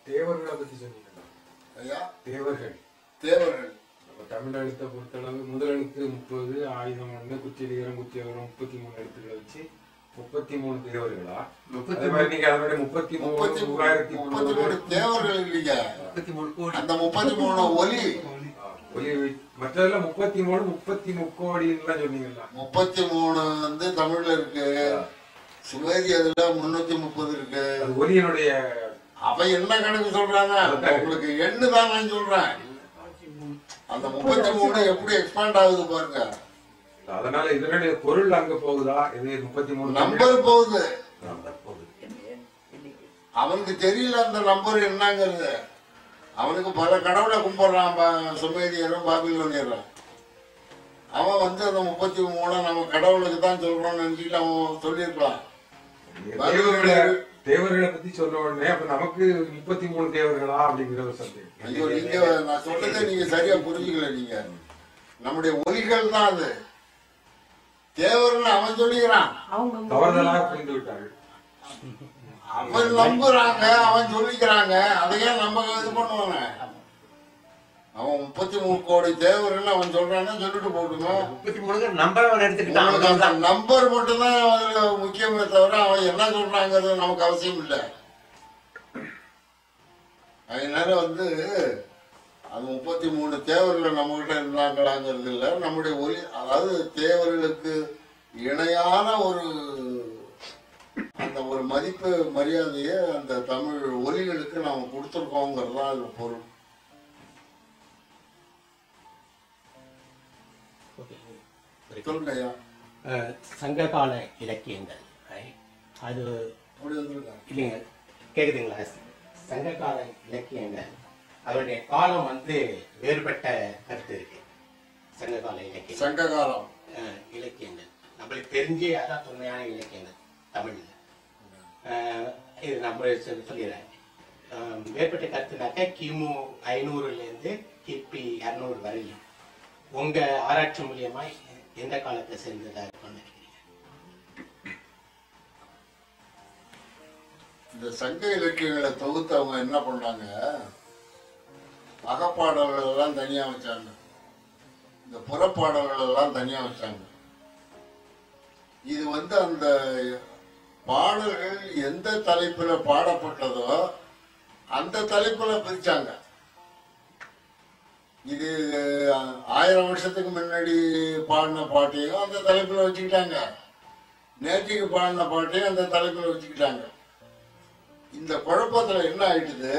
தேவர்களை பத்தி சொன்னீங்க ஐயா தேவர்கள் தேவர்கள் நம்ம தமிழ் எழுத்தை பொறுத்தளவு முதல் எழுத்து முப்பது ஆயுதம் ஒண்ணு குச்சியடிகரம் குச்சியவரம் முப்பத்தி மூணு எழுத்துக்களை வச்சு முப்பத்தி மூணு தேவர்களா அதே மாதிரி நீங்க அதனுடைய முப்பத்தி மூணு முப்பத்தி மூவாயிரத்தி முப்பத்தி முந்நூறு மூணு தேவர்கள் இல்லைங்க முப்பத்தி மூணு கோடி அந்த முப்பத்தி மூணு ஒலி ஒலி மற்றதுல முப்பத்தி மூணு முப்பத்தி முக்கோடின்னுலாம் சொன்னீங்களா முப்பத்தி மூணு வந்து தமிழ்ல இருக்கு சுவேதி அதுல முன்னூத்தி முப்பது இருக்கு அது ஒலியினுடைய அவன் என்ன கணக்கு சொல்றாங்க உங்களுக்கு எண்ணு தான் நான் சொல்றேன் அந்த முப்பத்தி மூணு எப்படி எக்ஸ்பாண்ட் ஆகுது பாருங்க அதனால இதனுடைய பொருள் அங்க போகுதா இது முப்பத்தி மூணு நம்பர் போகுது நம்பர் போகுது அவனுக்கு தெரியல அந்த நம்பர் என்னங்கிறது அவனுக்கு பல கடவுளை கும்பிடுறான் பா- சுமேதியரும் பாபிலோனியரும் அவன் வந்து அந்த முப்பத்தி மூணு நம்ம கடவுளுக்கு தான் சொல்றோம்னு நினைச்சிட்டு அவன் சொல்லியிருக்கலாம் தேவர்களை தேவர்களை பத்தி சொன்ன உடனே அப்ப நமக்கு முப்பத்தி மூணு தேவர்களா அப்படிங்கிற ஒரு சந்தேகம் ஐயோ நீங்க நான் சொல்றதை நீங்க சரியா புரிஞ்சுக்கல நீங்க நம்முடைய ஒலிகள் தான் அது தேவர்னு அவன் சொல்லிக்கிறான் அவங்க தவறுதலாக புரிந்து விட்டார்கள் அவன் நம்புறாங்க அவன் சொல்லிக்கிறாங்க அதையே நம்ம இது பண்ணுவாங்க அவன் முப்பத்தி மூணு கோடி தேவர்கள் அவன் சொல்றான்னா சொல்லிட்டு போட்டுங்க முப்பத்தி மூணு நம்பர் அவன் எடுத்துக்கிட்டான் உங்களுக்கு அந்த அவ்வளவுதான். நம்பர் மட்டும்தான் அதுல முக்கியமே தவிர அவன் என்ன சொல்றாங்கிறது நமக்கு அவசியம் இல்லை அதனால வந்து அது முப்பத்தி மூணு தேவர்கள் நம்ம கிட்ட இருந்தாங்களாங்கிறது இல்லை நம்முடைய ஒலி அதாவது தேவர்களுக்கு இணையான ஒரு அந்த ஒரு மதிப்பு மரியாதையை அந்த தமிழ் ஒலிகளுக்கு நாம கொடுத்துருக்கோங்கிறது தான் அது பொருள் சொல்லுங்க ஐயா அஹ், சங்ககால இலக்கியங்கள் right? அது அப்படி வந்துருக்காங்க இல்லைங்க கேக்குதுங்களா சங்ககால இலக்கியங்கள் அதனுடைய காலம் வந்து வேறுபட்ட கருத்து இருக்கு சங்ககால இலக்கியம் சங்ககாலம் அஹ், இலக்கியங்கள் நம்மளுக்கு தெரிஞ்சே அதான் தொன்மையான இலக்கியங்கள் தமிழ்ல அஹ், இது நம்ம சொல்லி- சொல்லிடுறேன் அஹ், வேறுபட்ட கருத்துனாக்க கிமு ஐநூறுல இருந்து கிபி இரநூறு வரையிலும் உங்க ஆராய்ச்சி மூலியமா எந்த காலத்தை சேர்ந்ததா இருக்கும்னு நினைக்கிறீங்க இந்த சங்க இலக்கியங்களை தொகுத்து அவங்க என்ன பண்ணாங்க அகப்பாடல்கள் எல்லாம் தனியா வச்சாங்க இந்த புறப்பாடல்கள் எல்லாம் தனியா வச்சாங்க இது வந்து அந்த பாடல்கள் எந்த தலைப்புல பாடப்பட்டதோ அந்த தலைப்புல பிரிச்சாங்க இது ஆயிரம் வருஷத்துக்கு முன்னாடி பாடின பாட்டையும் அந்த தலைப்புல வச்சுக்கிட்டாங்க நேற்றுக்கு பாடின பாட்டையும் அந்த தலைப்புல வச்சுக்கிட்டாங்க இந்த குழப்பத்துல என்ன ஆயிட்டுது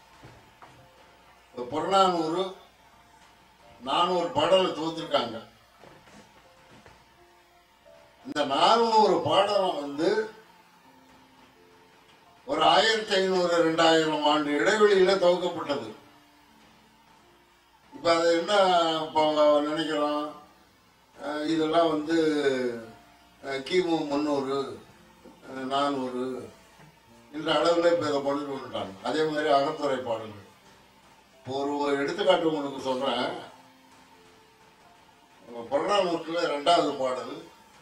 இப்ப புறநானூறு நானூறு பாடலை தோத்துருக்காங்க இந்த நானூறு பாடலம் வந்து ஒரு ஆயிரத்தி ஐநூறு ரெண்டாயிரம் ஆண்டு இடைவெளியில துவக்கப்பட்டது இப்ப அதை என்ன இப்போ நினைக்கிறோம் அஹ் இதெல்லாம் வந்து அஹ் கிமு முந்நூறு அஹ் நானூறு இந்த அளவில் இப்போ இதை கொண்டுட்டு வந்துட்டாங்க அதே மாதிரி அகத்துறை பாடல்கள் இப்போ ஒரு ஒரு எடுத்துக்காட்டு உங்களுக்கு சொல்கிறேன் புறநானூற்றில் ரெண்டாவது பாடல்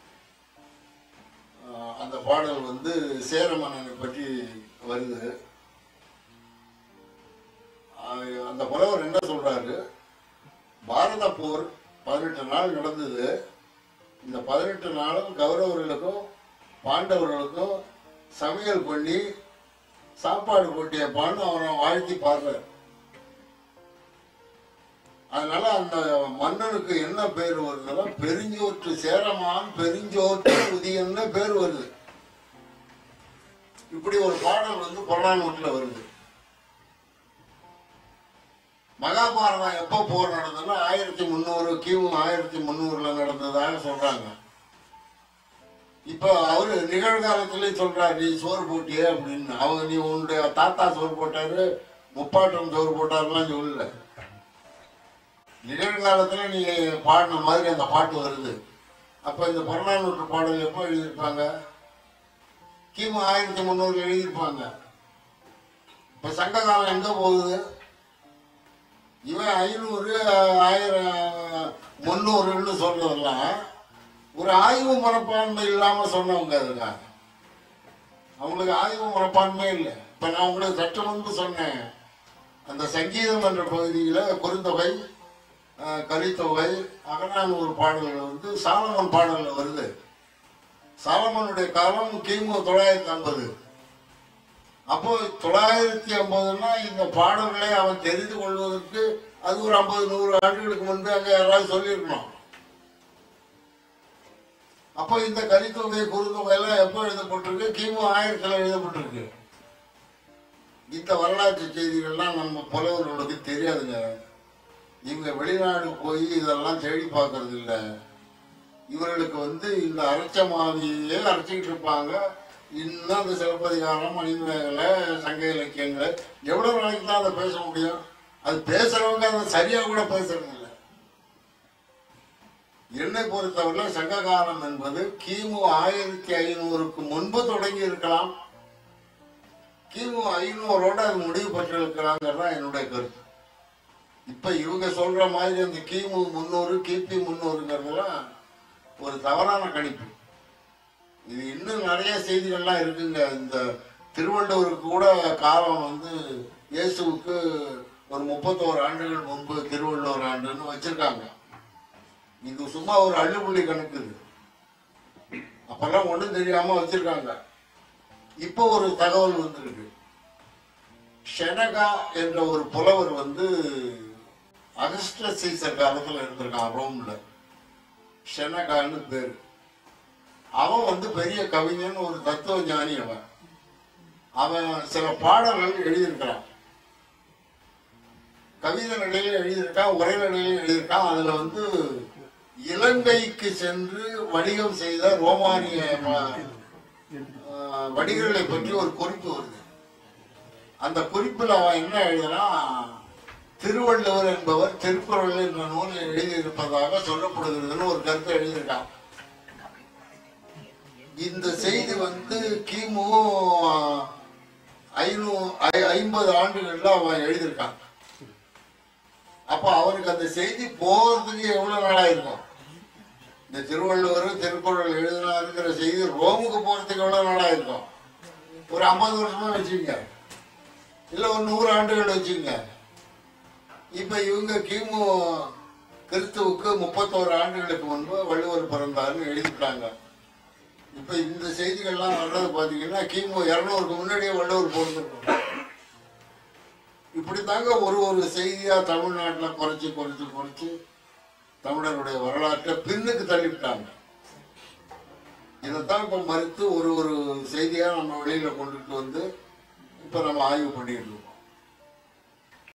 ஆஹ் அந்த பாடல் வந்து சேர மன்னனை பற்றி வருது ஆஹ் அந்த புலவர் என்ன சொல்றாரு பாரத போர் பதினெட்டு நாள் நடந்தது இந்த பதினெட்டு நாளும் கௌரவர்களுக்கும் பாண்டவர்களுக்கும் சமையல் பண்ணி சாப்பாடு போட்டியப்பான்னு அவனை வாழ்த்தி பாடுறார் அதனால அந்த மன்னனுக்கு என்ன பேர் வருதுன்னா பெருஞ்சோற்று சேரமான் பெருஞ்சோற்று உதியன்னு பேர் வருது இப்படி ஒரு பாடல் வந்து புறநானூற்றுல வருது மகாபாரதம் எப்போ போர் நடந்ததுன்னா ஆயிரத்தி முந்நூறு கிமு ஆயிரத்தி முந்நூறுல நடந்ததாக சொல்றாங்க இப்போ அவரு நிகழ்காலத்திலே சொல்றாரு நீ சோறு போட்டியே அப்படின்னு அவங்க நீ உன்னுடைய தாத்தா சோறு போட்டாரு முப்பாட்டம் சோறு போட்டாருலாம் சொல்லல நிகழ்காலத்துல நீ பாடின மாதிரி அந்த பாட்டு வருது அப்ப இந்த புறநானூற்று பாடல் எப்போ எழுதியிருப்பாங்க கிமு ஆயிரத்தி முந்நூறு எழுதியிருப்பாங்க இப்ப சங்க காலம் எங்க போகுது இவன் ஐநூறு ஆயிரம் முந்நூறுன்னு சொல்றதெல்லாம் ஒரு ஆய்வு மனப்பான்மை இல்லாம சொன்னவங்க அதுங்க அவங்களுக்கு ஆய்வு மனப்பான்மை இல்லை இப்ப நான் உங்களுக்கு சற்று முன்பு சொன்னேன் அந்த சங்கீதம் என்ற பகுதியில குறுந்தொகை அஹ், கலித்தொகை அகநானூறு பாடல்கள் வந்து சாலமன் பாடல்கள் வருது சாலமனுடைய காலம் கிமு தொள்ளாயிரத்தி ஐம்பது அப்போ தொள்ளாயிரத்தி ஐம்பதுன்னா இந்த பாடல்களை அவன் தெரிந்து கொள்வதற்கு அது ஒரு ஐம்பது நூறு ஆண்டுகளுக்கு முன்பு அங்க யாராவது சொல்லியிருக்கணும் அப்போ இந்த கலித்தொகை குறுந்தொகை எல்லாம் எப்போ எழுதப்பட்டிருக்கு கிமு ஆயிரத்துல எழுதப்பட்டிருக்கு இந்த வரலாற்று செய்திகள்லாம் நம்ம புலவர்களுக்கு தெரியாதுங்க இவங்க வெளிநாடு போய் இதெல்லாம் தேடி பார்க்கறது இல்ல இவர்களுக்கு வந்து இந்த அரைச்ச மாதிரியே அரைச்சிக்கிட்டு இருப்பாங்க இன்னும் அந்த சிலப்பதிகாரம் மணிமேகலை சங்க இலக்கியங்களை எவ்வளவு நாளைக்கு தான் அதை பேச முடியும் அது பேசுறவங்க அதை சரியா கூட பேசுறது இல்லை என்னை பொறுத்தவரை சங்க காலம் என்பது கிமு ஆயிரத்தி ஐநூறுக்கு முன்பு தொடங்கி இருக்கலாம் கிமு ஐநூறோட அது முடிவு பெற்றிருக்கிறாங்கிறது தான் என்னுடைய கருத்து இப்ப இவங்க சொல்ற மாதிரி அந்த கிமு முன்னூறு கிபி முன்னூறுங்கிறதுலாம் ஒரு தவறான கணிப்பு இது இன்னும் நிறைய செய்திகள்லாம் இருக்குங்க இந்த திருவள்ளுவருக்கு கூட காலம் வந்து இயேசுவுக்கு ஒரு முப்பத்தோரு ஆண்டுகள் முன்பு திருவள்ளுவர் ஆண்டுன்னு வச்சிருக்காங்க இது சும்மா ஒரு அள்ளுப்புள்ளி கணக்கு இது அப்பெல்லாம் ஒண்ணும் தெரியாம வச்சிருக்காங்க இப்போ ஒரு தகவல் வந்திருக்கு ஷெனகா என்ற ஒரு புலவர் வந்து அகஸ்ட சீசர் காலத்துல இருந்திருக்கான் ரோம்ல ஷெனகான்னு பேரு அவன் வந்து பெரிய கவிஞன் ஒரு தத்துவ ஞானி அவன் அவன் சில பாடல்கள் எழுதியிருக்கிறான் கவிதை நிலையில எழுதியிருக்கான் உரை நிலையில எழுதியிருக்கான் அதுல வந்து இலங்கைக்கு சென்று வணிகம் செய்த ரோமானிய ம- ஆஹ் வணிகர்களை பற்றி ஒரு குறிப்பு வருது அந்த குறிப்பில் அவன் என்ன எழுதுறான் திருவள்ளுவர் என்பவர் திருக்குறள் என்ற நூலில் எழுதியிருப்பதாக சொல்லப்படுகிறதுன்னு ஒரு கருத்தை எழுதியிருக்கான் இந்த செய்தி வந்து கிமு ஐநூ ஐ- ஐம்பது ஆண்டுகள்ல அவன் எழுதியிருக்கான் அப்ப அவனுக்கு அந்த செய்தி போகிறதுக்கு எவ்வளவு நாளா இருக்கும் இந்த திருவள்ளுவர் திருக்குறள் எழுதினாருங்கிற செய்தி ரோமுக்கு போறதுக்கு எவ்வளவு நாளா இருக்கும் ஒரு ஐம்பது வருஷமா வச்சுங்க இல்ல ஒரு நூறு ஆண்டுகள் வச்சுங்க இப்ப இவங்க கிமு கிறிஸ்துவுக்கு முப்பத்தோரு ஆண்டுகளுக்கு முன்பு வள்ளுவர் பிறந்தாருன்னு எழுதிட்டாங்க இப்ப இந்த செய்திகள்லாம் வர்றது பாத்தீங்கன்னா கிமு இருநூறுக்கு முன்னாடியே வள்ளுவர் பிறந்திருக்கும் இப்படித்தாங்க ஒரு ஒரு செய்தியா தமிழ்நாட்டுல குறைச்சு குறைச்சு குறைச்சு தமிழருடைய வரலாற்றை பின்னுக்கு தள்ளிவிட்டாங்க இதைத்தான் இப்ப மறுத்து ஒரு ஒரு செய்தியா நம்ம வெளியில கொண்டுட்டு வந்து இப்ப நம்ம ஆய்வு பண்ணிட்டு இருக்கோம்